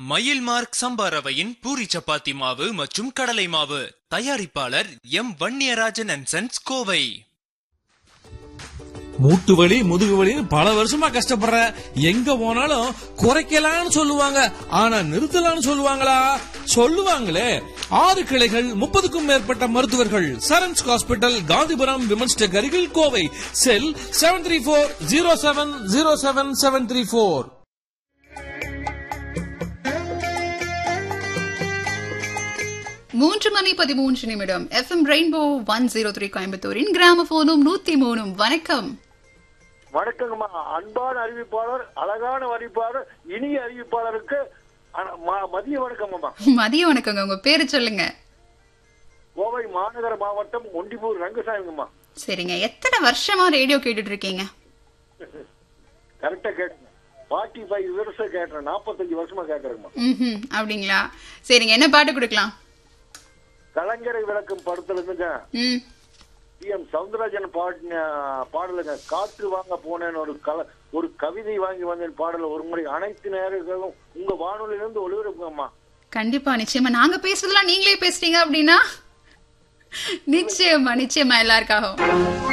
மயில் மார்க் சம்பா ரவையின் பூரி சப்பாத்தி மாவு மற்றும் கடலை மாவு தயாரிப்பாளர் M Vanniyarajan and sons Kovai மூட்டு வலி முதுகு வலின்னு பல வருஷமா கஷ்டப்படுற எங்க போனாலும் குறைக்கலாம்னு சொல்லுவாங்க ஆனா நிறுத்தலாம்னு சொல்லுவாங்களா சொல்லுவாங்களே ஆறு கிளைகள் முப்பதுக்கும் மேற்பட்ட மருத்துவர்கள் Sarans hospital Gandhipuram women's tech அருகில் Kovai cell seven three four zero seven zero seven seven three four மூன்று மணி பதிமூன்று நிமிடம் FM rainbow one zero three கோயம்புத்தூரின் கிராமபோனும் நூத்தி மூணும் வணக்கம் வணக்கங்கம்மா அன்பான அறிவிப்பாளர் அழகான அறிவிப்பாளர் இனிய அறிவிப்பாளருக்கு அ- ம- மதிய வணக்கங்கம்மா மதிய வணக்கங்க உங்க பேரு சொல்லுங்க கோவை மாநகர மாவட்டம் ஒண்டிபூர் ரங்கசாமிங்கம்மா சரிங்க எத்தனை வருஷமா ரேடியோ கேட்டுட்டு இருக்கீங்க கரெக்டா கேட்டேன் ஃபார்ட்டி ஃபைவ் வருஷம் கேட்டேன் நாற்பத்தஞ்சு வருஷமா கேட்கறேங்கம்மா ம்ஹும் அப்படிங்களா சரிங்க என்ன பாட்டு கொடுக்கலாம் கலைஞரை விளக்கும் படத்துல இருந்துங்க ம் டி எம் சவுந்தரராஜன் பாடின பாடலுங்க காற்று வாங்க போனேன்னு ஒரு கல ஒரு கவிதை வாங்கி வந்தேன் பாடல ஒரு முறை அனைத்து நேரங்களும் உங்க வானொலியிலிருந்து ஒளிபரப்புங்கம்மா கண்டிப்பா நிச்சயமா நாங்க பேசுறதெல்லாம் நீங்களே பேசுறீங்க அப்படின்னா நிச்சயமா நிச்சயமா எல்லாருக்காகவும்